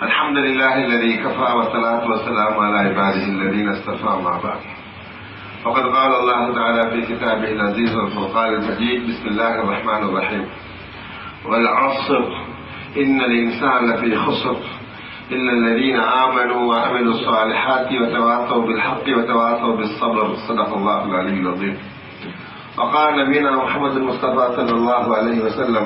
الحمد لله الذي كفى والصلاة والسلام على عباده الذين اصطفى ما بعد وقد قال الله تعالى في كتابه العزيز والفرقان المجيد بسم الله الرحمن الرحيم والعصر إن الإنسان لفي خسر إلا الذين آمنوا وعملوا الصالحات وتواصوا بالحق وتواصوا بالصبر صدق الله العلي العظيم وقال نبينا محمد المصطفى صلى الله عليه وسلم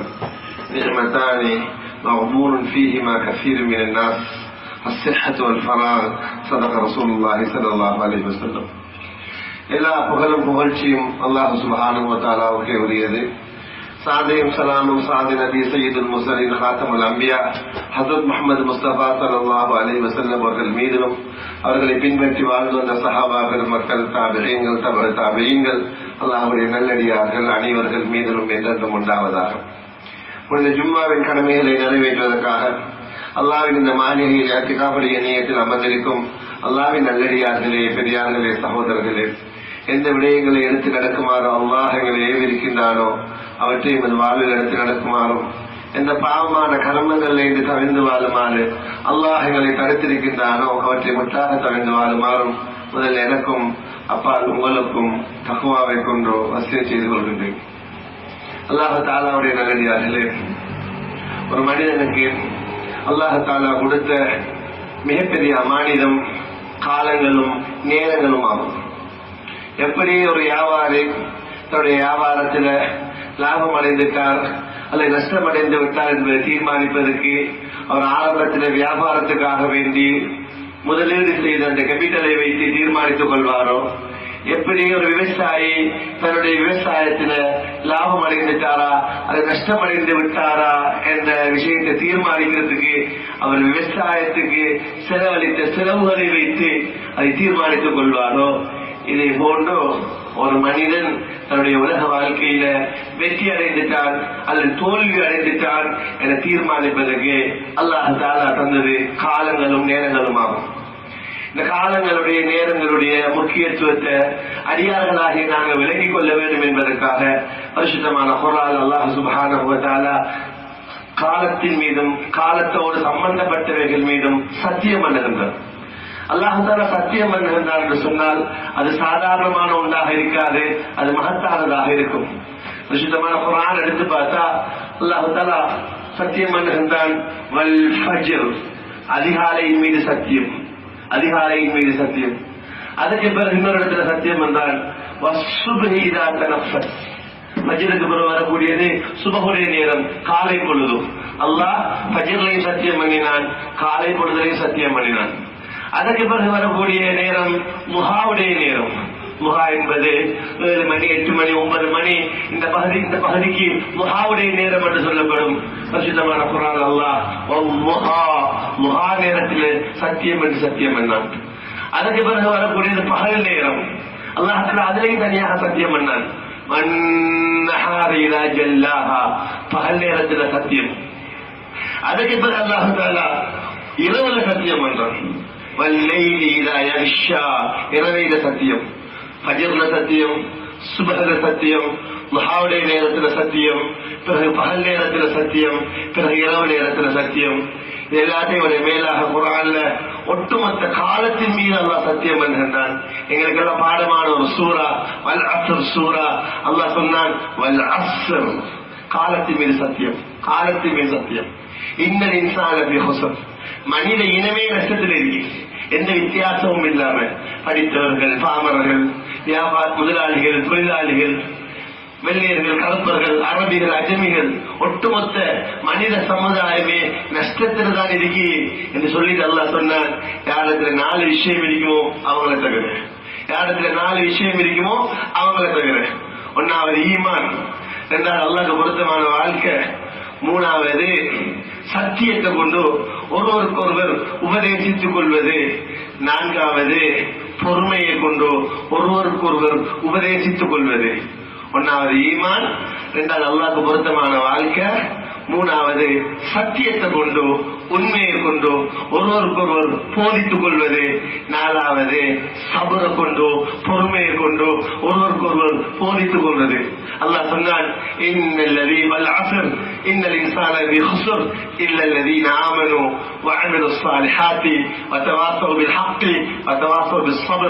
نعمتان مغبون فيهما كثير من الناس الصحة والفراغ صدق رسول الله صلى الله عليه وسلم எல்லா புகழும் புகழ்ச்சியும் அல்லாஹு சுபஹானு தாலாவுக்கே உரியது சாதையும் சலாமும் சாதி நபி சையீதுல் முசலின் ஹாத்தமுல் அம்பியா ஹசரத் முகமது முஸ்தபா சல்லாஹு அலி வசல்லம் அவர்கள் மீதிலும் அவர்களை பின்பற்றி வாழ்ந்து வந்த சஹாபாக்கள் மக்கள் தாபிரியங்கள் தவறு தாபியங்கள் அல்லாஹுடைய நல்லடியார்கள் அனைவர்கள் மீதிலும் என்றென்றும் உண்டாவதாக புனித ஜும்மாவின் கடமைகளை நிறைவேற்றுவதற்காக அல்லாவின் இந்த மாளிகையில் அத்திகாபடி இணையத்தில் அமர்ந்திருக்கும் அல்லாவின் நல்லடியார்களே பெரியார்களே சகோதரர்களே எந்த விடயங்களை எடுத்து நடக்குமாறோ அல்லாஹ் எங்களை ஏவிருக்கின்றானோ அவற்றை எமது வாழ்வில் எடுத்து நடக்குமாறும் எந்த பாவமான கர்மங்களில் இருந்து தவிர்ந்து வாழுமாறு அல்லாஹ் எங்களை தடுத்திருக்கின்றானோ அவற்றை முற்றாக தவிர்ந்து வாழுமாறும் முதல் எனக்கும் அப்பால் உங்களுக்கும் தகுவாவை கொண்டு வசதி செய்து கொள்கின்றேன் அல்லாஹ தாலாவுடைய நல்லடியார்களே ஒரு மனிதனுக்கு அல்லாஹ தாலா கொடுத்த மிகப்பெரிய அமானிதம் காலங்களும் நேரங்களும் ஆகும் எப்படி ஒரு வியாபாரி தன்னுடைய வியாபாரத்தில் லாபம் அடைந்துட்டார் அல்லது நஷ்டம் அடைந்து விட்டார் என்பதை தீர்மானிப்பதற்கு அவர் ஆரம்பத்தில் வியாபாரத்துக்காக வேண்டி முதலீடு செய்த அந்த கேபிட்டலை வைத்து தீர்மானித்துக் கொள்வாரோ எப்படி ஒரு விவசாயி தன்னுடைய விவசாயத்துல லாபம் அடைந்துட்டாரா அது நஷ்டம் அடைந்து விட்டாரா என்ற விஷயத்தை தீர்மானிக்கிறதுக்கு அவர் விவசாயத்துக்கு செலவழித்த செலவுகளை வைத்து அதை தீர்மானித்துக் கொள்வாரோ இதை போன்று ஒரு மனிதன் தன்னுடைய உலக வாழ்க்கையில வெற்றி அடைந்துட்டான் அல்லது தோல்வி அடைந்துட்டான் என தீர்மானிப்பதற்கு அல்லாஹ் தாலா தந்தது காலங்களும் நேரங்களும் ஆகும் இந்த காலங்களுடைய நேரங்களுடைய முக்கியத்துவத்தை அடியார்களாகி நாங்கள் விலகிக் கொள்ள வேண்டும் என்பதற்காக பரிசுத்தமான குரால் அல்லாஹ் சுபான காலத்தின் மீதும் காலத்தோடு சம்பந்தப்பட்டவைகள் மீதும் சத்தியம் பண்ணுகின்றார் அல்லாஹால சத்தியம் பண்ணுகின்றார் என்று சொன்னால் அது சாதாரணமான ஒன்றாக இருக்காது அது மகத்தானதாக இருக்கும் பரிசுத்தமான குரான் எடுத்து பார்த்தா அல்லாஹாலா சத்தியம் பண்ணுகின்றான் வல் ஃபஜ்ர் அதிகாலையின் மீது சத்தியம் அதிகாலையின் மீது சத்தியம் அதுக்கு பிறகு இன்னொரு இடத்துல சத்தியம் என்றால் மஜிலுக்கு பிறகு வரக்கூடியது சுபகுடைய நேரம் காலை பொழுதும் அல்லாஹ் பஜிர்லையும் சத்தியம் பண்ணினான் காலை பொழுதுலையும் சத்தியம் பண்ணினான் அதற்கு பிறகு வரக்கூடிய நேரம் முகாவுடைய நேரம் முகா என்பது ஏழு மணி எட்டு மணி ஒன்பது மணி இந்த பகுதி இந்த பகுதிக்கு முகாவுடைய நேரம் என்று சொல்லப்படும் பிரசித்தமான குரான் அல்லாஹ் முகா முகா நேரத்தில் சத்தியம் என்று சத்தியம் பண்ணான் அதுக்கு பிறகு வரக்கூடியது பகல் நேரம் அல்லாஹத்தில் அதிலையும் தனியாக சத்தியம் பண்ணான் பகல் நேரத்தில் சத்தியம் அதுக்கு பிறகு அல்லாஹாலா இரவுல சத்தியம் பண்றான் வல்லைலி இதா யக்ஷா இரவையில சத்தியம் ஃபஜர்ல சத்தியம் சுபஹல சத்தியம் மகாவுடைய நேரத்துல சத்தியம் பிறகு பகல் நேரத்துல சத்தியம் பிறகு இரவு நேரத்துல சத்தியம் எல்லாத்தையும் ஒரு மேலாக குரான்ல ஒட்டுமொத்த காலத்தின் மீது அல்லாஹ் சத்தியம் பண்ணுகின்றான் எங்களுக்கு எல்லாம் பாடமான ஒரு சூரா வல் அசர் சூரா அல்லாஹ் சொன்னான் வல் அசர் காலத்தின் மீது சத்தியம் காலத்தின் மீது சத்தியம் இன்னல் இன்சான் மனித இனமே நஷ்டத்தில் இருக்கு எந்த வித்தியாசமும் இல்லாம படித்தவர்கள் பாமரர்கள் வியாபார முதலாளிகள் தொழிலாளிகள் வெள்ளையர்கள் கலப்பர்கள் அரபிகள் அஜமிகள் ஒட்டுமொத்த மனித சமுதாயமே நஷ்டத்தில் தான் இருக்கு என்று சொல்லிட்டு அல்லா சொன்னார் யாரிடத்துல நாலு விஷயம் இருக்குமோ அவங்கள தவிர யாரிடத்துல நாலு விஷயம் இருக்குமோ அவங்கள தவிர ஒன்னாவது ஈமான் ரெண்டாவது அல்லாஹ் பொருத்தமான வாழ்க்கை மூணாவது சத்தியத்தை கொண்டு ஒருவருக்கு ஒருவர் உபதேசித்துக் கொள்வது நான்காவது பொறுமையை கொண்டு ஒருவருக்கு ஒருவர் உபதேசித்துக் கொள்வது ஒன்னாவது ஈமான் ரெண்டாவது அல்லாஹ்க்கு பொருத்தமான வாழ்க்கை மூணாவது சத்தியத்தை கொண்டு உண்மையை கொண்டு ஒருவருக்கொருவர் போதித்துக் கொள்வது நாலாவது சபரை கொண்டு பொறுமையை கொண்டு ஒருவருக்கொருவர் போதித்துக் கொள்வது அல்லாஹ் சொன்னான் இன்னல்லதி வல் அஸ்ர் இன்னல் இன்சான லஃபீ ஹுஸ்ர் இல்லல்லதீன ஆமனு وعملوا الصالحات وتواصوا بالحق وتواصوا بالصبر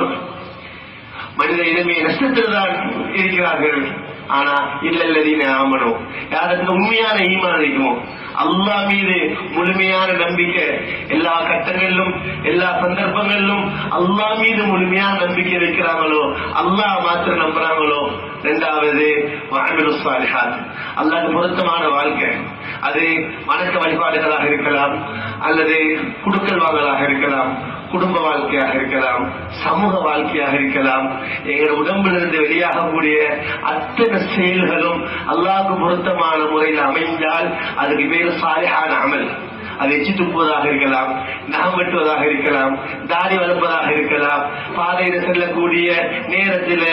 மனித இனமே நஷ்டத்தில் தான் இருக்கிறார்கள் ஆனா இல்லல்லதீன ஆமனோ யாருக்கு உண்மையான ஈமான் இருக்குமோ அல்லாஹ் மீது முழுமையான நம்பிக்கை எல்லா கட்டங்களிலும் எல்லா சந்தர்ப்பங்களிலும் அல்லாஹ் மீது முழுமையான நம்பிக்கை வைக்கிறாங்களோ அல்லாஹ் மாத்திரம் நம்புறாங்களோ இரண்டாவது வாழ்வில் சாலிஹாத் அல்லாஹ்க்கு பொருத்தமான வாழ்க்கை அது வணக்க வழிபாடுகளாக இருக்கலாம் அல்லது குடுக்கல் வாங்கலாக இருக்கலாம் குடும்ப வாழ்க்கையாக இருக்கலாம் சமூக வாழ்க்கையாக இருக்கலாம் எங்கள் உடம்பிலிருந்து வெளியாகக்கூடிய அத்தனை செயல்களும் அல்லாஹ்க்கு பொருத்தமான முறையில் அமைந்தால் அதுக்கு பேர் சாலிஹான அமல் அது எச்சி துப்புவதாக இருக்கலாம் நகம் வெட்டுவதாக இருக்கலாம் தாடி வளர்ப்பதாக இருக்கலாம் பாதையில செல்லக்கூடிய நேரத்தில்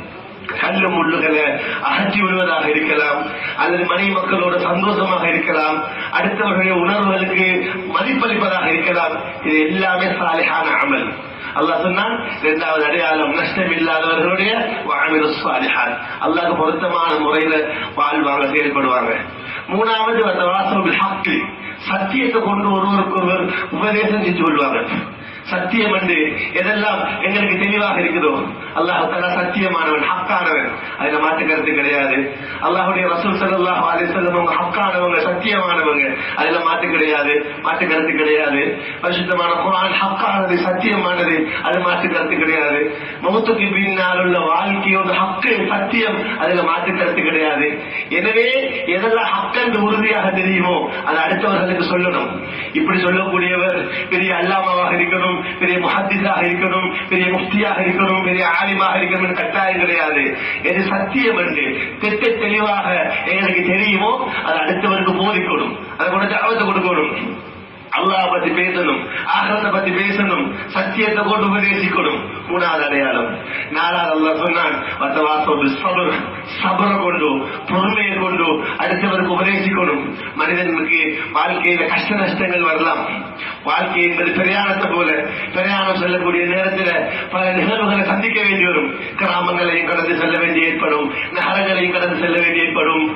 கல்லு முள்ளுகளை அகற்றி விடுவதாக இருக்கலாம் அல்லது மனைவி மக்களோட சந்தோஷமாக இருக்கலாம் அடுத்தவர்களுடைய உணர்வுகளுக்கு மதிப்பளிப்பதாக இருக்கலாம் இது எல்லாமே சாலிஹான அமல் அல்லாஹ் சொன்னான் இரண்டாவது அடையாளம் நஷ்டம் இல்லாதவர்களுடைய வாமிரு சாலிஹான் அல்லாஹ்க்கு பொருத்தமான முறையில வாழ்வாங்க செயல்படுவாங்க மூணாவது அந்த வாசம் ஹக்கு சத்தியத்தை கொண்டு ஒருவருக்கு ஒருவர் உபதேசம் செஞ்சு கொள்வாங்க சத்தியம் என்று எதெல்லாம் எங்களுக்கு தெளிவாக இருக்குதோ அல்லாஹ் தலா சத்தியமானவன் ஹக்கானவன் அதுல மாற்று கருத்து கிடையாது அல்லாஹுடைய ரசூல் சல்லாஹ் அலி அவங்க ஹக்கானவங்க சத்தியமானவங்க அதுல மாற்று கிடையாது மாற்று கருத்து கிடையாது பரிசுத்தமான குரான் ஹக்கானது சத்தியமானது அது மாற்று கருத்து கிடையாது மௌத்துக்கு பின்னால் உள்ள வாழ்க்கையோட ஹக்கு சத்தியம் அதுல மாற்று கருத்து கிடையாது எனவே எதெல்லாம் ஹக்கன்று உறுதியாக தெரியுமோ அது அடுத்தவர்களுக்கு சொல்லணும் இப்படி சொல்லக்கூடியவர் பெரிய அல்லாமாவாக இருக்கணும் பெரிய முஹத்திஸாக இருக்கணும் பெரிய முஃப்தியாக இருக்கணும் பெரிய ஆலிமாக இருக்கணும் என்று கட்டாயம் கிடையாது எது சத்தியம் என்று திட்ட தெளிவாக எங்களுக்கு தெரியுமோ அது அடுத்தவருக்கு போதிக்கணும் அதை கூட தாவத்தை கொடுக்கணும் அல்லாஹ் பத்தி பேசணும் ஆகத்தை பத்தி பேசணும் சத்தியத்தை கொண்டு உபதேசிக்கணும் மூணாவது அடையாளம் நாலாவது அல்லாஹ் சொன்னான் வத்தவாசோடு சபர் சபரை கொண்டு பொறுமையை கொண்டு அடுத்தவருக்கு உபதேசிக்கணும் மனிதனுக்கு வாழ்க்கையில கஷ்ட நஷ்டங்கள் வரலாம் வாழ்க்கை என்பது பிரயாணத்தை போல பிரயாணம் செல்லக்கூடிய நேரத்தில் பல நிகழ்வுகளை சந்திக்க வேண்டி வரும் கிராமங்களையும் கடந்து செல்ல வேண்டி ஏற்படும் நகரங்களையும் கடந்து செல்ல வேண்டி ஏற்படும்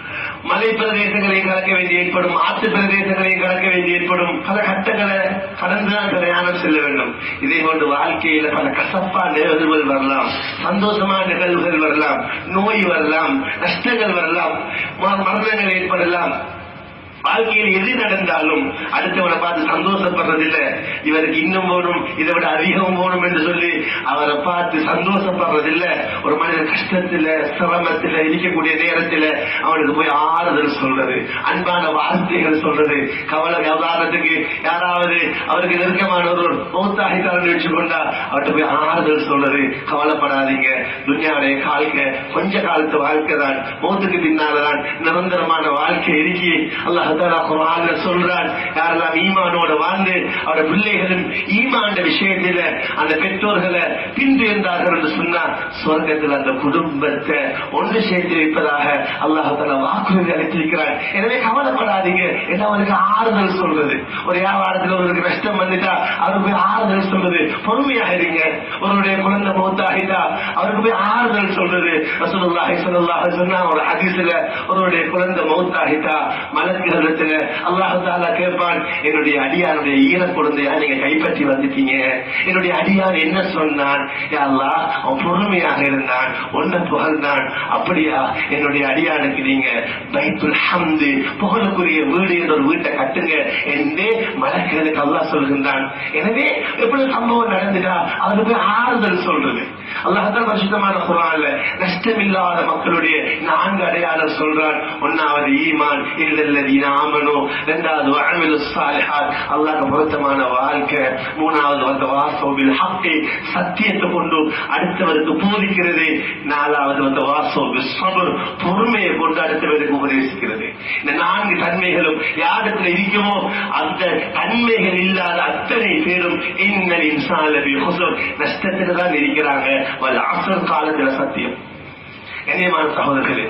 மலை பிரதேசங்களையும் கடக்க வேண்டி ஏற்படும் ஆற்று பிரதேசங்களையும் கடக்க வேண்டி ஏற்படும் பல கட்டங்களை கடந்துதான் பிரயாணம் செல்ல வேண்டும் இதே போன்று வாழ்க்கையில பல கசப்பா நிகழ்வுகள் வரலாம் சந்தோஷமான நிகழ்வுகள் வரலாம் நோய் வரலாம் நஷ்டங்கள் வரலாம் ம- மரணங்கள் ஏற்படலாம் வாழ்க்கையில் எது நடந்தாலும் அடுத்தவனை பார்த்து சந்தோஷப்படுறதில்லை இவருக்கு இன்னும் போகணும் இதை விட அதிகம் போகணும் என்று சொல்லி அவரை பார்த்து சந்தோஷப்படுறதில்லை ஒரு மனிதன் கஷ்டத்துல சிரமத்துல இருக்கக்கூடிய நேரத்துல அவனுக்கு போய் ஆறுதல் சொல்றது அன்பான வார்த்தைகள் சொல்றது கவலை உதாரணத்துக்கு யாராவது அவருக்கு நெருக்கமானவர் மௌத்தாகித்தாரன் வச்சுக்கொண்டா அவர்கிட்ட போய் ஆறுதல் சொல்றது கவலைப்படாதீங்க துன்யாவுடைய வாழ்க்கை கொஞ்ச காலத்து வாழ்க்கை தான் மௌத்துக்கு பின்னால்தான் நிரந்தரமான வாழ்க்கை இருக்கி அல்லாஹ் தஆலா குர்ஆன்ல சொல்றான் யாரெல்லாம் ஈமானோட வாழ்ந்து அவருடைய பிள்ளைகளும் ஈமான் விஷயத்தில அந்த பெற்றோர்களை பின்துயர்ந்தார்கள் என்று சொன்னா சொர்க்கத்தில் அந்த குடும்பத்தை ஒன்று சேர்த்து வைப்பதாக அல்லாஹ் தஆலா வாக்குறுதி அளித்திருக்கிறார் எனவே கவலைப்படாதீங்க என்ன அவருக்கு ஆறுதல் சொல்றது ஒரு வியாபாரத்தில் ஒருவருக்கு நஷ்டம் வந்துட்டா அவருக்கு போய் ஆறுதல் சொல்றது பொறுமையாக இருங்க ஒருவருடைய குழந்தை மௌத்தாகிட்டா அவருக்கு போய் ஆறுதல் சொல்றது ரசூலுல்லாஹி ஸல்லல்லாஹு அலைஹி வஸல்லம் ஒரு ஹதீஸ்ல ஒருவருடைய குழந்தை மௌத்தாகிட்டா மலக்குகளிடத்துல அல்லாஹ் தஆலா கேட்பான் என்னுடைய அடியானுடைய ஈர குழந்தையா நீங்க கைப்பற்றி வந்துட்டீங்க என்னுடைய அடியான் என்ன சொன்னான் யா அல்லாஹ் அவன் பொறுமையாக இருந்தான் ஒன்ன புகழ்ந்தான் அப்படியா என்னுடைய அடியானுக்கு நீங்க பைத்துல் ஹம்து புகழுக்குரிய வீடு என்ற ஒரு வீட்டை கட்டுங்க என்று மலக்குகளுக்கு அல்லாஹ் சொல்கின்றான் எனவே எப்படி சம்பவம் நடந்துட்டா அவருக்கு போய் ஆறுதல் சொல்றது அல்லாஹால பரிசுத்தமான குரான்ல நஷ்டமில்லாத மக்களுடைய நான்கு அடையாளம் சொல்றான் ஒன்னாவது ஈமான் இல்லல்லதீன ஆமனு இரண்டாவது வஅமிலு ஸாலிஹாத் அல்லாஹ்க்கு பொருத்தமான வாழ்க்கை மூணாவது வந்த வாசோபில் ஹக்கி சத்தியத்தை கொண்டு அடுத்தவருக்கு போதிக்கிறது நாலாவது வந்த வாசோபில் சபர் பொறுமையை கொண்டு அடுத்தவருக்கு உபதேசிக்கிறது இந்த நான்கு தன்மைகளும் யாரிடத்துல இருக்குமோ அந்த தன்மைகள் இல்லாத அத்தனை பேரும் இன்னல் இன்சான் லபி ஹுசர் நஷ்டத்துல தான் இருக்கிறாங்க வல் அசர் காலத்துல சத்தியம் கண்ணியமான சகோதரர்களே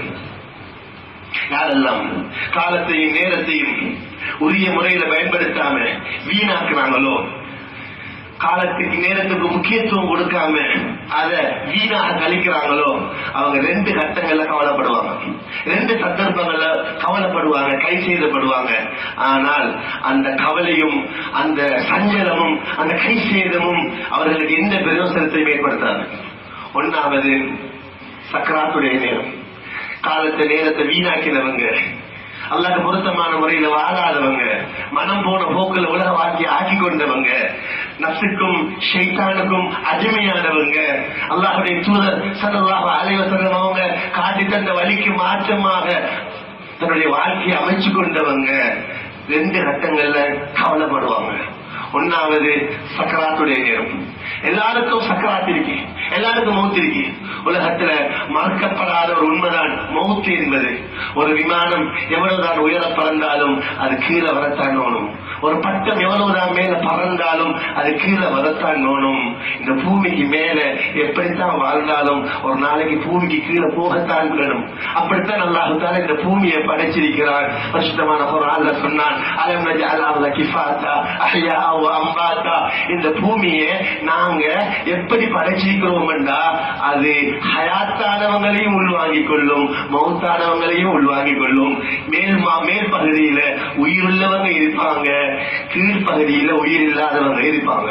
யாரெல்லாம் காலத்தையும் நேரத்தையும் உரிய முறையில பயன்படுத்தாம வீணாக்குறாங்களோ காலத்துக்கு நேரத்துக்கு முக்கியத்துவம் கொடுக்காம அத வீணாக கழிக்கிறாங்களோ அவங்க ரெண்டு கட்டங்கள்ல கவலைப்படுவாங்க ரெண்டு சந்தர்ப்பங்கள்ல கவலைப்படுவாங்க கை செய்தப்படுவாங்க ஆனால் அந்த கவலையும் அந்த சஞ்சலமும் அந்த கை சேதமும் அவர்களுக்கு எந்த பிரயோசனத்தையும் ஏற்படுத்தாது ஒன்னாவது சக்கராத்துடைய நேரம் காலத்தை நேரத்தை வீணாக்கினவங்க அல்லாஹ் பொருத்தமான முறையில வாழாதவங்க மனம் போன போக்குல உலக வாழ்க்கையை ஆக்கி கொண்டவங்க நப்சுக்கும் ஷைத்தானுக்கும் அடிமையானவங்க அல்லாஹுடைய தூதர் சல்லாஹ் அலைவசனம் அவங்க காட்டி தந்த வழிக்கு மாற்றமாக தன்னுடைய வாழ்க்கையை அமைச்சு கொண்டவங்க ரெண்டு கட்டங்கள்ல கவலைப்படுவாங்க ஒன்னாவது சக்கராத்துடைய நேரம் எல்லாருக்கும் சக்கராத் இருக்கு எல்லாருக்கும் மௌத் இருக்கு உலகத்துல மறக்கப்படாத ஒரு உண்மைதான் மௌத்து என்பது ஒரு விமானம் எவ்வளவுதான் உயர பறந்தாலும் அது கீழே வரத்தான் வேணும் ஒரு பட்டம் எவ்வளவுதான் மேல பறந்தாலும் அது கீழே வரத்தான் வேணும் இந்த பூமிக்கு மேல எப்படித்தான் வாழ்ந்தாலும் ஒரு நாளைக்கு பூமிக்கு கீழே போகத்தான் வேணும் அப்படித்தான் அல்லாஹுத்தால இந்த பூமியை படைச்சிருக்கிறான் பரிசுத்தமான குரான்ல சொன்னான் அலம் நஜஅல் கிஃபாத்தா அஹ்யா வ அம்பாத்தா இந்த பூமியை நாங்க எப்படி படைச்சிருக்கிறோம்டா அது ஹயாத்தானவங்களையும் உள்வாங்கிக் கொள்ளும் மௌத்தானவங்களையும் உள்வாங்கிக் கொள்ளும் மேல் மா- மேல் பகுதியில உயிருள்ளவங்க இருப்பாங்க கீழ்ப்பகுதியில உயிர் இல்லாதவங்க இருப்பாங்க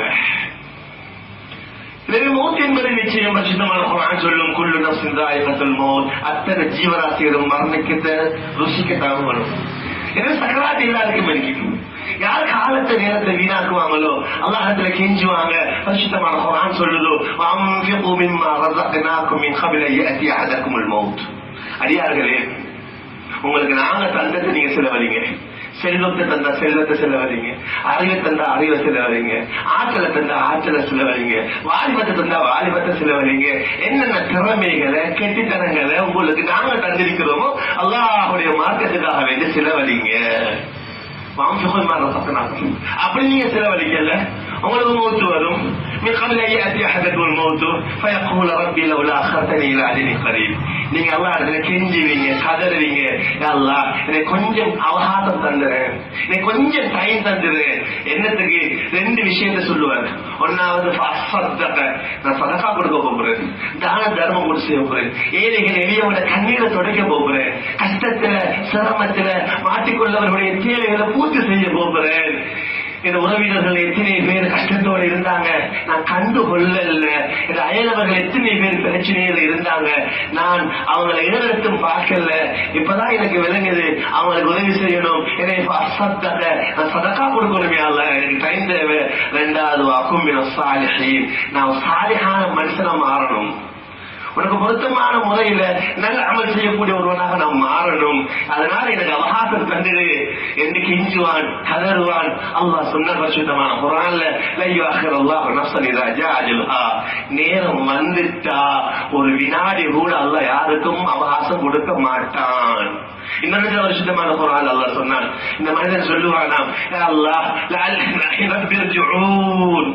எனவே மௌத் என்பது நிச்சயம் பரிசுத்தமான குரான் சொல்லும் குள்ளு நப்சின் தாயகத்துல் மௌத் அத்தனை ஜீவராசிகளும் மரணிக்கத்த ருசிக்கத்தான் வரும் எனவே சக்கராத்து எல்லாருக்கும் இருக்கு யார் காலத்தை நேரத்தை வீணாக்குவாங்களோ அல்லாஹத்துல கெஞ்சுவாங்க பரிசுத்தமான குரான் சொல்லுதோ வஅன்ஃபிகு மிம்மா ரஸக்னாக்கும் மின் கபில யஅதி அஹதக்குமுல் மௌத் அடியார்களே உங்களுக்கு நாங்க தந்தத்தை நீங்க செலவழிங்க செல்வத்தை தந்தா செல்வத்தை செலவழிங்க அறிவை தந்தா அறிவை செலவழிங்க ஆற்றலை தந்தா ஆற்றலை செலவழிங்க வாலிபத்தை தந்தா வாலிபத்தை செலவழிங்க என்னென்ன திறமைகளை கெட்டித்தனங்களை உங்களுக்கு நாங்க தந்திருக்கிறோமோ அல்லாஹுடைய மார்க்கத்துக்காக வேண்டி செலவழிங்க மாம்சம் ரசத்தினாகும் அப்படி நீங்க செலவழிக்கல உங்களுக்கு மௌத்து வரும் من قبل أن يأتي أحدكم الموت فيقول ربي لولا أخرتني إلى أجل قريب நீங்க அல்லா இடத்துல கெஞ்சுவீங்க கதறுவீங்க யா அல்லாஹ் எனக்கு கொஞ்சம் அவகாசம் தந்துறேன் எனக்கு கொஞ்சம் டைம் தந்துறேன் என்னத்துக்கு ரெண்டு விஷயத்த சொல்லுவார் ஒன்னாவது ஃபஸ்ஸத்தக, நான் சதகா கொடுக்க போகிறேன் தான தர்மம் கொடுத்து செய்ய போறேன் ஏழைகள் எளியவட கண்ணீரை துடைக்க போகிறேன் கஷ்டத்துல சிரமத்துல மாட்டிக்கொள்ளவர்களுடைய தேவைகளை பூர்த்தி செய்ய போகிறேன் இந்த உறவினர்கள் எத்தனை பேர் கஷ்டத்தோட இருந்தாங்க நான் கண்டு கொள்ளல இந்த அயலவர்கள் எத்தனை பேர் பிரச்சனையில இருந்தாங்க நான் அவங்களை ஏறெடுத்தும் பார்க்கல இப்பதான் எனக்கு விளங்குது அவங்களுக்கு உதவி செய்யணும் என்னை அசத்தக நான் சதக்கா கொடுக்கணுமே அல்ல எனக்கு டைம் தேவை ரெண்டாவது வாக்கும் சாலிஹீன் நான் சாலிஹான மனுஷனா மாறணும் உனக்கு பொருத்தமான முறையில நல்ல அமல் செய்யக்கூடிய ஒருவனாக நாம் மாறணும் அதனால எனக்கு அவகாசம் தந்துடு என்று கெஞ்சுவான் கதறுவான் அல்லாஹ் சொன்ன பரிசுத்தமான குரான்ல லையாஹிர் அல்லாஹ் நஃப்ஸன் இதா ஜா அஜலுஹா நேரம் வந்துட்டா ஒரு வினாடி கூட அல்லாஹ் யாருக்கும் அவகாசம் கொடுக்க மாட்டான் இன்னொரு வருஷத்தமான குரான் அல்லாஹ் சொன்னான் இந்த மனிதன் சொல்லுவானாம் "யா அல்லாஹ் லஅல்லி ரப்பிர்ஜுஊன்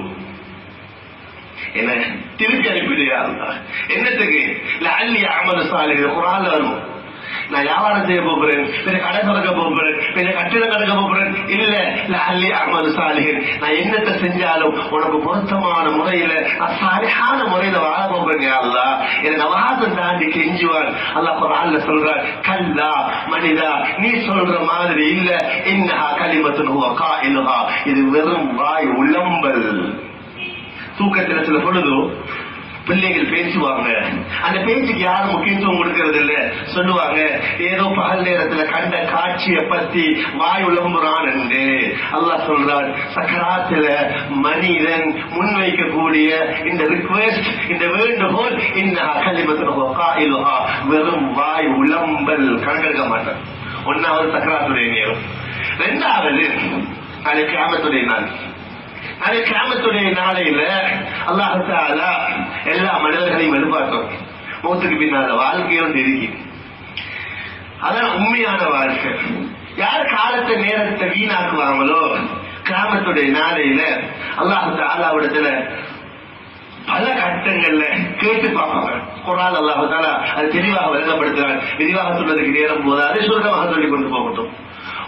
என்ன திருப்பி அனுப்பிடுயா என்னத்துக்கு லஅல்லி அமலு சாலிஹ் குர்ஆன்ல வரும் நான் வியாபாரம் செய்ய போகிறேன் பிற கடை திறக்க போகிறேன் பிற கட்டிடம் கட்டக்க போகிறேன் இல்ல லஅல்லி அமலு சாலிஹ் நான் என்னத்தை செஞ்சாலும் உனக்கு பொருத்தமான முறையில நான் சாலிஹான முறையில வாழ போகிறேன் யா அல்லாஹ் எனக்கு அவகாசம் தாண்டி கெஞ்சுவான் அல்லாஹ் குர்ஆன்ல சொல்றான் கல்லா மனிதா நீ சொல்ற மாதிரி இல்ல இன்னஹா கலிமத்துன் ஹுவ காயிலுஹா இது வெறும் வாய் உளம்பல் தூக்கத்துல சில பொழுது பிள்ளைகள் பேசுவாங்க அந்த பேச்சுக்கு யாரும் முக்கியத்துவம் கொடுக்கறது இல்ல சொல்லுவாங்க ஏதோ பகல் நேரத்துல கண்ட காட்சியை பத்தி வாய் உளம்புறான் என்று அல்லாஹ் சொல்றான் சக்கராத்துல மனிதன் முன்வைக்கக்கூடிய இந்த ரிக்வெஸ்ட் இந்த வேண்டுகோள் இந்த கலிமத்தின் வெறும் வாய் உளம்பல் கணக்கெடுக்க மாட்டான் ஒன்னாவது சக்கராத்துடைய நேரம் ரெண்டாவது நாளைக்கு ஆமத்துடைய நாள் அது கிராமத்துடைய நாளையில அல்லாஹு தாலா எல்லா மனிதர்களையும் எதிர்பார்த்தோம் மூத்துக்கு பின்னால வாழ்க்கை ஒன்று இருக்கு அதான் உண்மையான வாழ்க்கை யார் காலத்தை நேரத்தை வீணாக்குவாங்களோ கிராமத்துடைய நாளையில அல்லாஹு தாலாவிடத்துல பல கட்டங்கள்ல கேட்டு பார்ப்பாங்க குரான் அல்லாஹு தாலா அது தெளிவாக விளங்கப்படுத்துறாங்க விரிவாக சொல்றதுக்கு நேரம் போதாது சுருக்கமாக சொல்லிக் கொண்டு போகட்டும்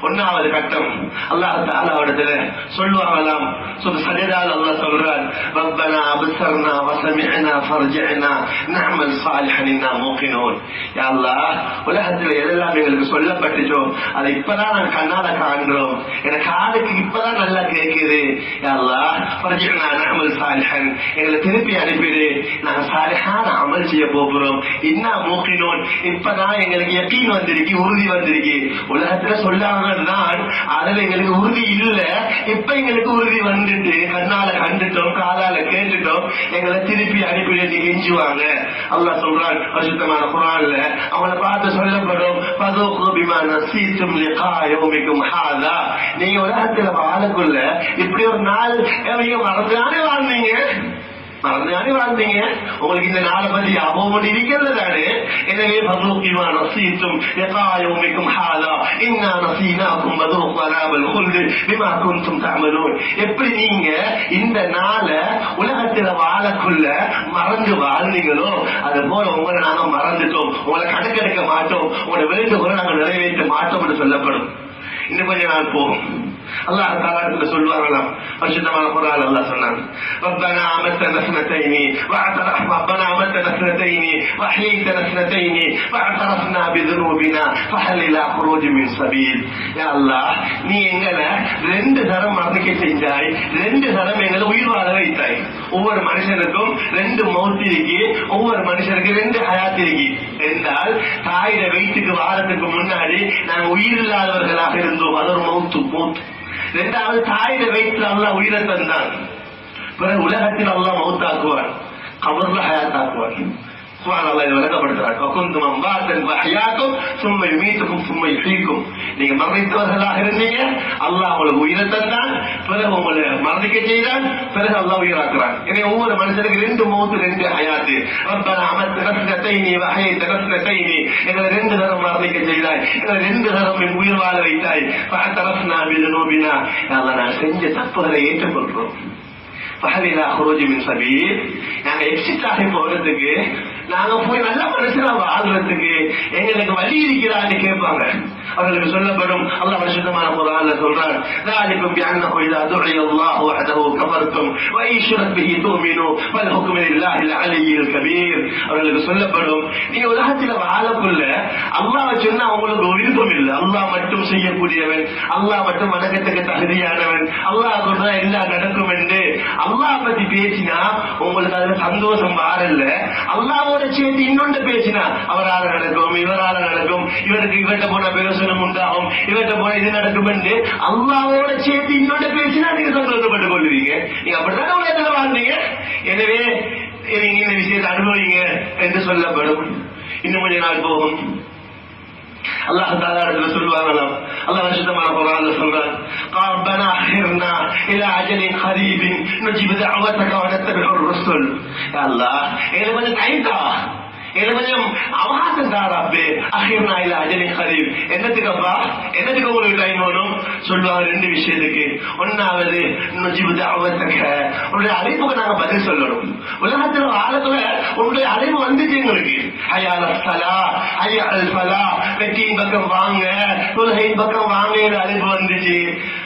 ஒன்னாவது கட்டம் அல்லாஹ் தாலாவிடத்துல சொல்லுவாங்களாம் சொல்ல சஜதால் அல்லாஹ் சொல்றார் ரப்பனா அபசர்னா வசமிஅனா ஃபர்ஜிஅனா நஅமல் சாலிஹன் இன்னா மூகினூன் யா அல்லாஹ் உலகத்துல எதெல்லாம் எங்களுக்கு சொல்லப்பட்டுச்சோ அதை இப்பதான் நான் கண்ணால காண்றோம் எனக்கு காதுக்கு இப்பதான் நல்லா கேட்குது யா அல்லாஹ் ஃபர்ஜிஅனா நஅமல் சாலிஹன் எங்களை திருப்பி அனுப்பிடு நாங்க சாலிஹான அமல் செய்ய போகிறோம் இன்னா மூகினூன் இப்பதான் எங்களுக்கு யக்கீன் வந்திருக்கு உறுதி வந்திருக்கு உலகத்துல சொல்லாததுதான் அதுல எங்களுக்கு உறுதி இல்ல இப்ப எங்களுக்கு உறுதி வந்துட்டு கண்ணால கண்டுட்டோம் காதால கேட்டுட்டோம் எங்களை திருப்பி அனுப்பி நீ கெஞ்சுவாங்க அல்லாஹ் சொல்றான் பரிசுத்தமான குரான்ல அவனை பார்த்து சொல்லப்படும் பதோகு பிமான சீத்தும் லிகாயோமிக்கும் ஹாதா நீங்க உலகத்துல வாழக்குள்ள இப்படி ஒரு நாள் நீங்க மறந்துதானே வாழ்ந்தீங்க மறந்துதானே வாழ்ந்தீங்க உங்களுக்கு இந்த நாளை பத்தி ஞாபகம் இருக்கிறது தானே எனவே பதூக்கிமா நசீத்தும் யகாயோமிக்கும் ஹாதா இன்னா நசீனாக்கும் பதூக் வராமல் கொண்டு பிமா குந்தும் தமலூன் எப்படி நீங்க இந்த நாளை உலகத்துல வாழக்குள்ள மறந்து வாழ்ந்தீங்களோ அது போல உங்களை நாங்க மறந்துட்டோம் உங்களை கணக்கெடுக்க மாட்டோம் உங்களை வேண்டுகோளை நாங்க நிறைவேற்ற மாட்டோம் என்று சொல்லப்படும் இன்னும் கொஞ்ச நாள் போகும் அல்லாஹ் தாலா சொல்வாங்களாம் பரிசுத்தமான குரான் அல்லாஹ் சொன்னான் ربنا أمتنا اثنتين واعترف ربنا أمتنا اثنتين وأحييتنا اثنتين فاعترفنا بذنوبنا فهل إلى خروج من سبيل يا الله நீ எங்களை ரெண்டு தரம் மரணிக்க செஞ்சாய் ரெண்டு தரம் எங்களை உயிர் வாழ வைத்தாய் ஒவ்வொரு மனுஷனுக்கும் ரெண்டு மௌத்து இருக்கு ஒவ்வொரு மனுஷனுக்கு ரெண்டு ஹயாத் இருக்கு என்றால் தாயிட வயிற்றுக்கு வாரத்துக்கு முன்னாடி நாங்கள் உயிர் இல்லாதவர்களாக இருந்தோம் அது ஒரு மௌத்து மௌத்து ரெண்டாவது தாயிட வயிற்றுல அல்லாஹ் உயிரை தந்தான் பிறகு உலகத்தில் அல்லாஹ் மௌத்தாக்குவார் கபர்ல ஹயாத்தாக்குவார் குர்ஆன் அல்லாஹ் இதை விளக்கப்படுத்துறார் வகுந்தும் அம்பாத்தன் வஹயாக்கும் சும்மை யுமீத்துக்கும் சும்மை யுஹீக்கும் நீங்க மரணித்தவர்களாக இருந்தீங்க அல்லாஹ் உங்களுக்கு உயிரை தந்தான் பிறகு உங்களை மரணிக்க செய்தான் பிறகு அல்லாஹ் உயிராக்குறான் எனவே ஒவ்வொரு மனுஷனுக்கு ரெண்டு மௌத்து ரெண்டு ஹயாத்து ரப்பனா அமத்த நஸ்னத்தைனி வஹயத்த நஸ்னத்தைனி எங்களை ரெண்டு தரம் மரணிக்க செய்தாய் எங்களை ரெண்டு தரம் என் உயிர் வாழ வைத்தாய் ஃபஅதரஃப்னா பிதுனூபினா அல்லாஹ் நான் செஞ்ச தப்புகளை ஏற்றுக்கொள்றோம் பகலிலா குரோஜி மின் சபீர் நாங்க எக்ஸிட் ஆகி போறதுக்கு நாங்க போய் நல்ல மனுஷனா வாழ்றதுக்கு எங்களுக்கு வழி இருக்கிறான்னு கேட்பாங்க அவர்களுக்கு சொல்லப்படும் அல்லாஹ் பரிசுத்தமான குரான்ல சொல்றார் ذلكم بأنه إذا دعي الله وحده كفرتم وإن يشرك به تؤمنوا فالحكم لله العلي الكبير அவர்களுக்கு சொல்லப்படும் நீங்க உலகத்துல வாழக்குள்ள அல்லாஹ் சொன்னா உங்களுக்கு ஒரு விருப்பம் இல்லை அல்லாஹ் மட்டும் செய்யக்கூடியவன் அல்லாஹ் மட்டும் வணக்கத்துக்கு தகுதியானவன் அல்லாஹ் கொண்டா எல்லாம் நடக்கும் என்று அல்லாஹ் பத்தி பேசினா உங்களுக்கு அதுல சந்தோஷம் வாரல்ல அல்லாவோட சேர்த்து இன்னொன்று பேசினா அவரால நடக்கும் இவரால நடக்கும் இவருக்கு இவர்கிட்ட போன பிரயோசனம் உண்டாகும் இவர்கிட்ட போன இது நடக்கும் என்று அல்லாவோட சேர்த்து இன்னொன்று பேசினா நீங்க சந்தோஷப்பட்டு கொள்வீங்க நீங்க அப்படித்தானே உலகத்துல வாழ்ந்தீங்க எனவே நீங்க இந்த விஷயத்தை அனுபவிங்க என்று சொல்லப்படும் இன்னும் கொஞ்ச நாள் போகும் அல்லாஹ் தாலா இடத்துல சொல்லுவாங்களாம் அல்லாஹ் சுத்தமான குரான்ல சொல்றான் ربنا اخرنا الى اجل قريب نجيب دعوتك ونتبع الرسل يا الله எங்களுக்கு கொஞ்சம் டைம் தா எனக்கு கொஞ்சம் அவகாசம் தாராப்பே அஹிர்னா இல்ல அஜலி கரீப் என்னத்துக்கு அப்பா என்னத்துக்கு உங்களுக்கு டைம் வேணும் சொல்லுவாங்க ரெண்டு விஷயத்துக்கு ஒன்னாவது நுஜிபு தாவத்தக்க உங்களுடைய அழைப்புக்கு நாங்க பதில் சொல்லணும் உலகத்துல ஆழத்துல உங்களுடைய அழைப்பு வந்துச்சு எங்களுக்கு ஹயால சலா ஹயா அல் ஃபலா வெற்றியின் பக்கம் வாங்க தொழுகையின் பக்கம் வாங்க அழைப்பு வந்துச்சு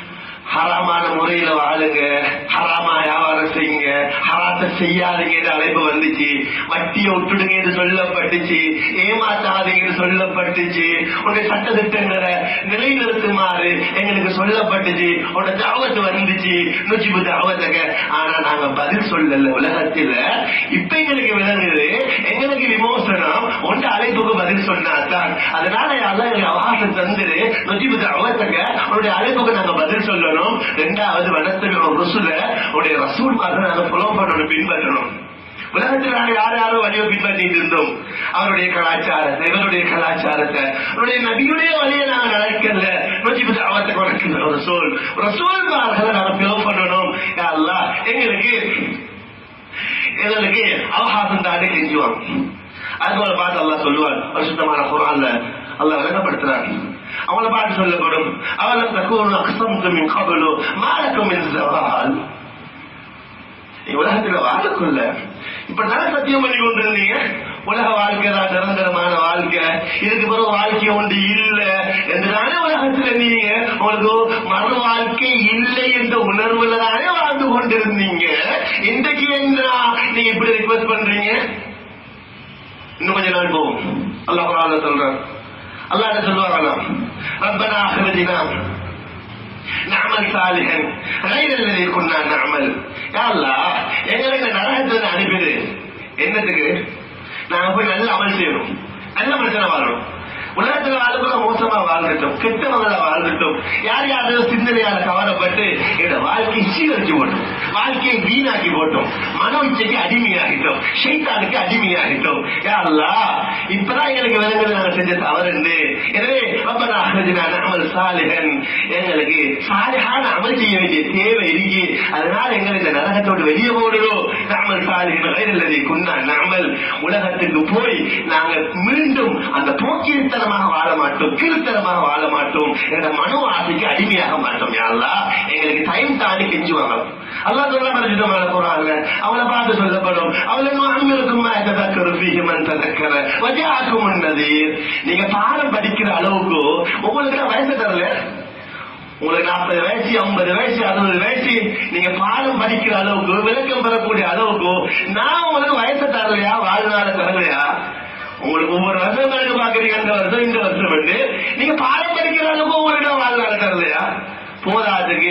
ஹராமான முறையில வாழுங்க ஹராமா வியாபாரம் செய்யுங்க ஹராத்த செய்யாதீங்க அழைப்பு வந்துச்சு வட்டியை விட்டுடுங்க என்று சொல்லப்பட்டுச்சு ஏமாத்தாதீங்க சொல்லப்பட்டுச்சு உடைய சட்ட திட்டங்களை நிலைநிறுத்துமாறு எங்களுக்கு சொல்லப்பட்டுச்சு உடைய தாவத்து வந்துச்சு நூச்சிபு தாவத்துக்கு ஆனா நாங்க பதில் சொல்லல உலகத்துல இப்ப எங்களுக்கு விளங்குது எங்களுக்கு விமோசனம் ஒன்று அழைப்புக்கு பதில் சொன்னாதான் அதனால எல்லாம் எங்களுக்கு அவகாசம் தந்துரு நொஜிபு தாவத்துக்கு உன்னுடைய அழைப்புக்கு நாங்க பதில் சொல்லணும் ரெண்டாவது வனத்தில் ருசுல உடைய ரசூல் மாதிரி நாங்க ஃபாலோ பண்ணணும் பின்பற்றணும் உலகத்தில் நாங்கள் யார் யாரும் வழியை பின்பற்றிட்டு இருந்தோம் அவருடைய கலாச்சாரத்தை இவருடைய கலாச்சாரத்தை அவருடைய நபியுடைய வழியை நாங்கள் நடக்கல நோஜிபுத்து அவத்தை குறைக்கிற ஒரு சோல் ஒரு சோல்மார்களை நாங்கள் ஃபாலோ பண்ணணும் யா அல்லாஹ் எங்களுக்கு எங்களுக்கு அவகாசம் தாண்டி செஞ்சுவாங்க அதுபோல பார்த்து அல்லாஹ் சொல்லுவான் பரிசுத்தமான குரான்ல அல்லாஹ் விளக்கப்படுத்துறான் அவளை பார்த்து சொல்லப்படும் அவலம் தக்கூன் அக்சம்து மின் கபலு மாலக்கும் மின் ஜவால் உலகத்துல வாழக்குள்ள இப்ப தானே சத்தியம் பண்ணி கொண்டிருந்தீங்க உலக வாழ்க்கை தான் நிரந்தரமான வாழ்க்கை இதுக்கு பிறகு வாழ்க்கை ஒன்று இல்ல என்றுதானே உலகத்துல நீங்க உங்களுக்கு மறு வாழ்க்கை இல்லை என்ற உணர்வுல தானே வாழ்ந்து கொண்டிருந்தீங்க இன்றைக்கு என்ன நீங்க இப்படி ரிக்வெஸ்ட் பண்றீங்க இன்னும் கொஞ்ச நாள் போகும் அல்லாஹ் குரான்ல சொல்றான் அல்லாஹ் என்ன சொல்லுவாங்களாம் ரப்பனா அஹ்ரஜினா நஅமல் சாலிஹன் غير الذي كنا نعمل யா அல்லாஹ் எங்களை இந்த நரகத்துல அனுப்பிடு என்னத்துக்கு நாங்க போய் நல்ல அமல் செய்யணும் நல்ல மனுஷனா வாழணும் உலகத்துல வாழ்க்கை மோசமா வாழ்ந்துட்டோம் கெட்டவங்கள வாழ்ந்துட்டோம் யார் யாரோ சிந்தனையால கவலைப்பட்டு என்னோட வாழ்க்கையை சீரழிச்சு போட்டோம் வாழ்க்கையை வீணாக்கி போட்டோம் மன இச்சைக்கு அடிமையாகிட்டோம் ஷைத்தானுக்கு அடிமையாகிட்டோம் யா அல்லாஹ் இப்பதான் எங்களுக்கு விலங்குகள் நாங்க செஞ்ச தவறுண்டு எனவே ரப்பனா அஹ்ரஜ்னா நஅமல் சாலிஹன் எங்களுக்கு சாலிஹான அமல் செய்ய வேண்டிய தேவை இருக்கு அதனால எங்களை இந்த நரகத்தோடு வெளியே போடுறோம் நஅமல் சாலிஹன் கைரல்லதி குன்னா நஅமல் உலகத்துக்கு போய் நாங்க மீண்டும் அந்த போக்கிரித்தனமாக வாழ மாட்டோம் கீழ்த்தனமாக வாழ மாட்டோம் எங்களோட மனோ ஆசைக்கு அடிமையாக மாட்டோம் யாரா எங்களுக்கு டைம் தாண்டி கெஞ்சுவாங்க அல்லாஹ் சொல்ல மறைஞ்சிட்டோம் போறாங்க அவளை பார்த்து சொல்லப்படும் அவளை அங்கிருக்கும் தக்கருமன் தக்கர வஜாக்கும் முன்னது நீங்க பாடம் படிக்கிற அளவுக்கு உங்களுக்கு நான் வயசு தரல உங்களுக்கு நாற்பது வயசு ஐம்பது வயசு அறுபது வயசு நீங்க பாடம் படிக்கிற அளவுக்கு விளக்கம் பெறக்கூடிய அளவுக்கு நான் உங்களுக்கு வயசை தரலையா வாழ்நாள தரலையா உங்களுக்கு ஒவ்வொரு வருஷம் கணக்கு பாக்குறீங்க அந்த வருஷம் இந்த வருஷம் வந்து நீங்க பாடம் படிக்கிற அளவுக்கு உங்களிடம் வாழ்நாள தரலையா போதாதுக்கு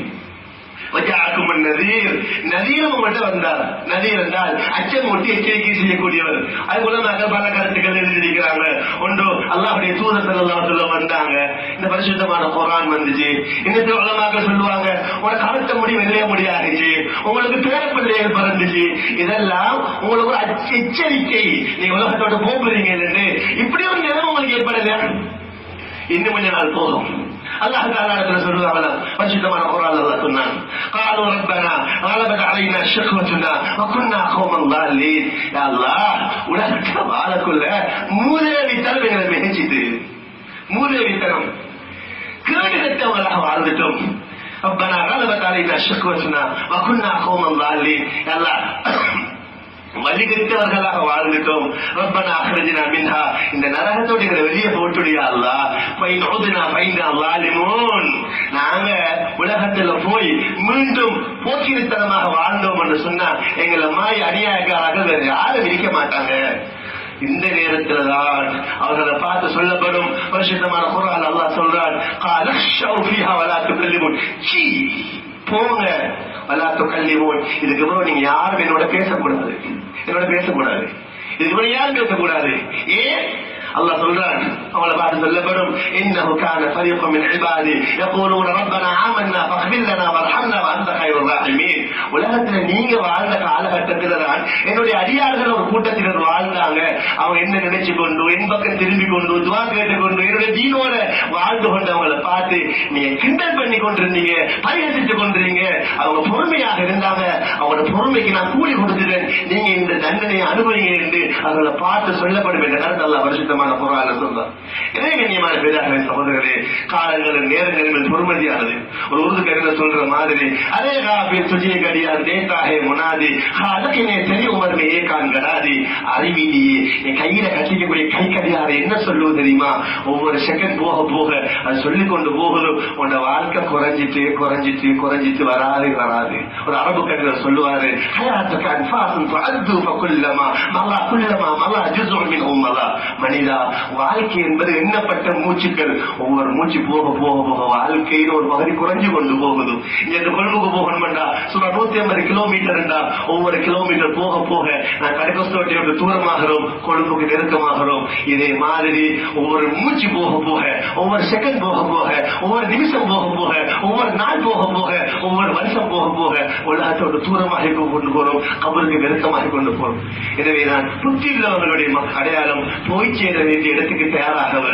வஜாக்கும் நதீர் நதீர் உங்கள்கிட்ட வந்தார் நதீர் என்றால் அச்சம் ஒட்டி எச்சரிக்கை செய்யக்கூடியவர் அது மூலமாக பல கருத்துக்கள் எழுதியிருக்கிறாங்க ஒன்று அல்லாஹுடைய தூதர் செல்லாம் சொல்ல வந்தாங்க இந்த பரிசுத்தமான குரான் வந்துச்சு இன்னத்து உலமாக சொல்லுவாங்க உனக்கு அடுத்த முடி வெள்ளைய முடியாகிச்சு உங்களுக்கு பேரப்பிள்ளைகள் பிறந்துச்சு இதெல்லாம் உங்களுக்கு ஒரு அச்ச- எச்சரிக்கை நீங்க உலகத்தோட போகிறீங்க என்று இப்படி ஒரு நிலைமை உங்களுக்கு ஏற்படல இன்னும் கொஞ்ச நாள் போகும் அல்லாஹ் تعالى சொல்லுவாங்களா பரிசுத்தமான குரான் அல்லாஹ் சொன்னான் قالوا ربنا غلبت علينا شقوتنا وكنا قوما ضالين يا الله உலகத்துல வாழக்குள்ள மூதேவித்தனம் எங்களை மிகச்சிட்டு மூதேவித்தனம் கேடு கட்டவங்களாக வாழ்ந்துட்டோம் ربنا غلبت علينا شقوتنا وكنا قوما ضالين يا الله வழிகட்டவர்களாக வாழ்ந்துட்டோம் ரப்பனா அஹ்ரஜ்னா மின்ஹா இந்த நரகத்தோட எங்களை வெளியே போட்டுடியா அல்லாஹ் ஃபைன் உதுனா ஃபைன் அல்லாலிமூன் நாங்க உலகத்துல போய் மீண்டும் போக்கிரித்தனமாக வாழ்ந்தோம் என்று சொன்னா எங்களை மாய் அநியாயக்காரர்கள் வேற யாரும் இருக்க மாட்டாங்க இந்த நேரத்துல தான் அவர்களை பார்த்து சொல்லப்படும் பரிசுத்தமான குரான் அல்லாஹ் சொல்றான் காலக்ஷௌ ஃபீஹா வலா துகல்லிமுன் சீ போங்க வலா துகல்லிமுன் இதுக்கு அப்புறம் நீங்க யாரும் என்னோட பேசக்கூடாது என்னோட பேசக்கூடாது இதுக்கு அப்புறம் யாரும் பேசக்கூடாது ஏன் அல்லாஹ் சொல்றான் அவளை பார்த்து சொல்லப்படும் انه كان فريق من عبادي يقولون ربنا آمنا فاغفر لنا وارحمنا وانت خير الراحمين உலகத்துல நீங்க வாழ்ந்த காலகட்டத்துல தான் என்னுடைய அடியார்கள் ஒரு கூட்டத்தினர் வாழ்ந்தாங்க அவங்க என்ன நினைச்சு கொண்டு என் பக்கம் திரும்பி கொண்டு துவா கேட்டு கொண்டு என்னுடைய தீனோட வாழ்ந்து கொண்டு அவங்களை பார்த்து நீங்க கிண்டல் பண்ணி கொண்டிருந்தீங்க பரிகசித்து கொண்டிருந்தீங்க அவங்க பொறுமையாக இருந்தாங்க அவங்களோட பொறுமைக்கு நான் கூலி கொடுத்துட்டேன் நீங்க இந்த தண்டனையை அனுபவிங்க என்று அவர்களை பார்த்து சொல்லப்படும் என்ற கருத்து அல்ல பரிசுத்தமான பொருளாக சொல்றார் எனவே கண்ணியமான பேராக சகோதரர்களே காலங்கள் நேரங்களில் பொறுமதியானது ஒரு உருது கருத சொல்ற மாதிரி அதே காபில் சுஜிய கடியார் தேத்தாகே முனாதி அதற்கே சரி உமர் மேயே கான் கடாதி அறிவிலியே என் கையில கட்டிக்கக்கூடிய கை கடியார் என்ன சொல்லுவது தெரியுமா ஒவ்வொரு செகண்ட் போக போக அது சொல்லிக் கொண்டு போகுது உன்னோட வாழ்க்கை குறைஞ்சிட்டு குறைஞ்சிட்டு குறைஞ்சிட்டு வராது வராது ஒரு அரபு கடிதர் சொல்லுவாரு ஹயாத்துக்கு அன்பாசும் அத்து குல்லமா மல்லா குல்லமா மல்லா ஜுசுல் மின் மல்லா மனிதா வாழ்க்கை என்பது எண்ணப்பட்ட மூச்சுக்கள் ஒவ்வொரு மூச்சு போக போக போக வாழ்க்கையின் ஒரு பகுதி குறைஞ்சு கொண்டு போகுது இங்க கொழும்புக்கு போகணும்டா சுமார் நூத்தி ஐம்பது கிலோமீட்டர்டா ஒவ்வொரு கிலோமீட்டர் போக போக நான் கடைக்கோஸ்தோட்டையோட தூரமாகிறோம் கொழும்புக்கு நெருக்கமாகிறோம் இதே மாதிரி ஒவ்வொரு மூச்சு போக போக ஒவ்வொரு செகண்ட் போக போக ஒவ்வொரு நிமிஷம் போக போக ஒவ்வொரு நாள் போக போக ஒவ்வொரு வருஷம் போக போக உலகத்தோட தூரமாக கொண்டு போறோம் கபருக்கு நெருக்கமாக கொண்டு போறோம் எனவே நான் புத்தி உள்ளவர்களுடைய ம- அடையாளம் போய் சேர வேண்டிய இடத்துக்கு தயாராக வேணும்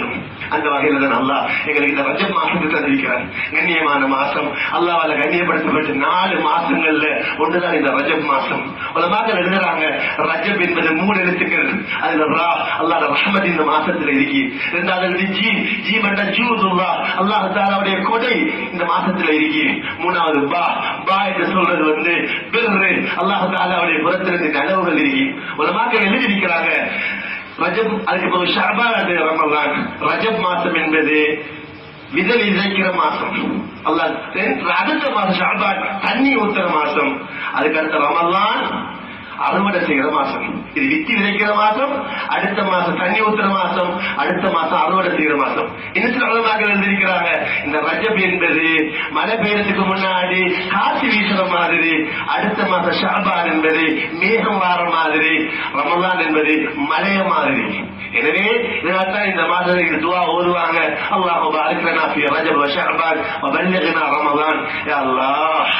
அந்த வகையில தான் அல்லாஹ் எங்களுக்கு இந்த ரஜப் மாசத்தை தந்திருக்கிறார் கண்ணியமான மாசம் அல்லாவால கண்ணியப்படுத்தப்பட்ட நாலு மாசங்கள்ல ஒன்றுதான் இந்த ரஜப் மாசம் உலமாக எழுதுறாங்க ரஜப் என்பது மூணு எழுத்துக்கள் அதுல ரா அல்லாஹ் ரஹமத் இந்த மாசத்துல இருக்கு இரண்டாவது ஜி ஜி மண்ட ஜூதுல்லா அல்லாஹ் தாலாவுடைய கொடை இந்த மாசத்துல இருக்கு மூணாவது பா பா என்று சொல்றது வந்து பிர்ரு அல்லாஹ் தாலாவுடைய புறத்திலிருந்து நனவுகள் இருக்கு உலமாக எழுதியிருக்கிறாங்க ரஜப் அதுக்கு பிறகு ஷாபான் அது ரமலான் ரஜப் மாசம் என்பது விதை விதைக்கிற மாசம் அல்லாஹ் அடுத்த மாசம் ஷாபான் தண்ணி ஊத்துற மாசம் அதுக்கு அடுத்த ரமலான் அறுவடை செய்கிற மாசம் இது வித்தி விதைக்கிற மாசம் அடுத்த மாசம் தண்ணி ஊத்துற மாசம் அடுத்த மாசம் அறுவடை செய்கிற மாசம் இன்னும் சில அளவாக எழுந்திருக்கிறாங்க இந்த ரஜப் என்பது மழை பெய்யறதுக்கு முன்னாடி காற்று வீசுற மாதிரி அடுத்த மாசம் ஷாபான் என்பது மேகம் வார மாதிரி ரமலான் என்பது மழைய மாதிரி எனவே இதனால்தான் இந்த மாதத்தில் துவா ஓதுவாங்க அல்லாஹ் பாரிக்லனா ஃபி ரஜப் வ ஷஅபான் வ பல்லிக்னா ரமலான் யா அல்லாஹ்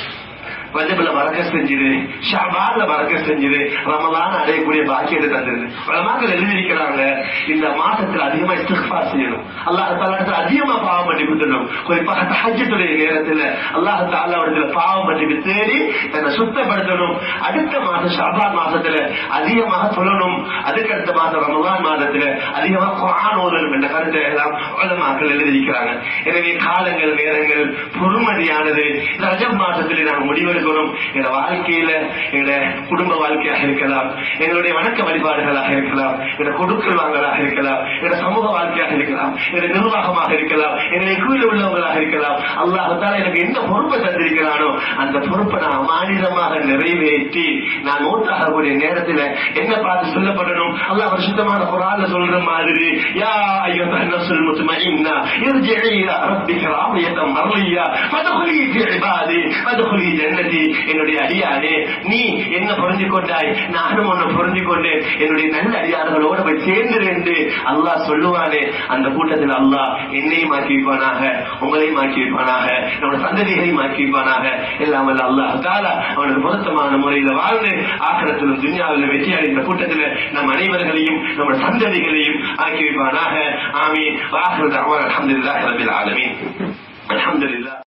ரஜப்ல மறக்க செஞ்சுது ஷாபான்ல மறக்க செஞ்சுது ரமலான் அடையக்கூடிய பாக்கியத்தை தந்தது பலமாக்கள் எழுதியிருக்கிறாங்க இந்த மாசத்துல அதிகமா இஸ்திஃபார் செய்யணும் அல்லாஹ் தாலா அதிகமா பாவம் மன்னிப்பு தரணும் குறிப்பாக தஹஜ்ஜுடைய நேரத்துல அல்லாஹ் தாலா இடத்துல பாவம் மன்னிப்பு தேடி தன்னை சுத்தப்படுத்தணும் அடுத்த மாசம் ஷாபான் மாசத்துல அதிகமாக சொல்லணும் அதுக்கு அடுத்த மாசம் ரமலான் மாதத்துல அதிகமா குரான் ஓதணும் என்ற கருத்தை எல்லாம் உலமாக்கள் எழுதியிருக்கிறாங்க எனவே காலங்கள் நேரங்கள் பொறுமதியானது இந்த ரஜப் மாசத்துல நாங்கள் முடிவெடுக்கணும் எங்க வாழ்க்கையில எங்க குடும்ப வாழ்க்கையாக இருக்கலாம் எங்களுடைய வணக்க வழிபாடுகளாக இருக்கலாம் எங்க கொடுக்கல் வாங்கலாக இருக்கலாம் எங்க சமூக வாழ்க்கையாக இருக்கலாம் எங்க நிர்வாகமாக இருக்கலாம் எங்களை கீழே உள்ளவங்களாக இருக்கலாம் அல்லாஹால எனக்கு எந்த பொறுப்பை தந்திருக்கிறானோ அந்த பொறுப்பை நான் அமானிதமாக நிறைவேற்றி நான் நோட்டாகக்கூடிய நேரத்துல என்ன பார்த்து சொல்லப்படணும் அல்லாஹ் வருஷத்தமான குரான்ல சொல்ற மாதிரி யா ஐயோ நசுல் முத்துமைன்னா ارجعي الى ربك راضية مرضية فادخلي في عبادي فادخلي جنتي என்னுடைய அடியாரே நீ என்ன புரிஞ்சு கொண்டாய் நானும் உன்னை புரிஞ்சு கொண்டேன் என்னுடைய நல்ல அடியார்களோட போய் சேர்ந்து என்று அல்லாஹ் சொல்லுவானே அந்த கூட்டத்தில் அல்லாஹ் என்னையும் மாற்றி வைப்பானாக உங்களையும் மாற்றி வைப்பானாக நம்முடைய சந்ததிகளையும் மாற்றி வைப்பானாக எல்லாம் வல்ல அல்லாஹ் தாலா அவனுக்கு பொருத்தமான முறையில் வாழ்ந்து ஆக்கிரத்திலும் துன்யாவிலும் வெற்றி அடைந்த கூட்டத்தில் நம் அனைவர்களையும் நம்முடைய சந்ததிகளையும் ஆக்கி வைப்பானாக ஆமீன் வாஹர் அல்ஹம்துலில்லாஹி ரபில் ஆலமீன் அல்ஹம்துலில்லாஹ்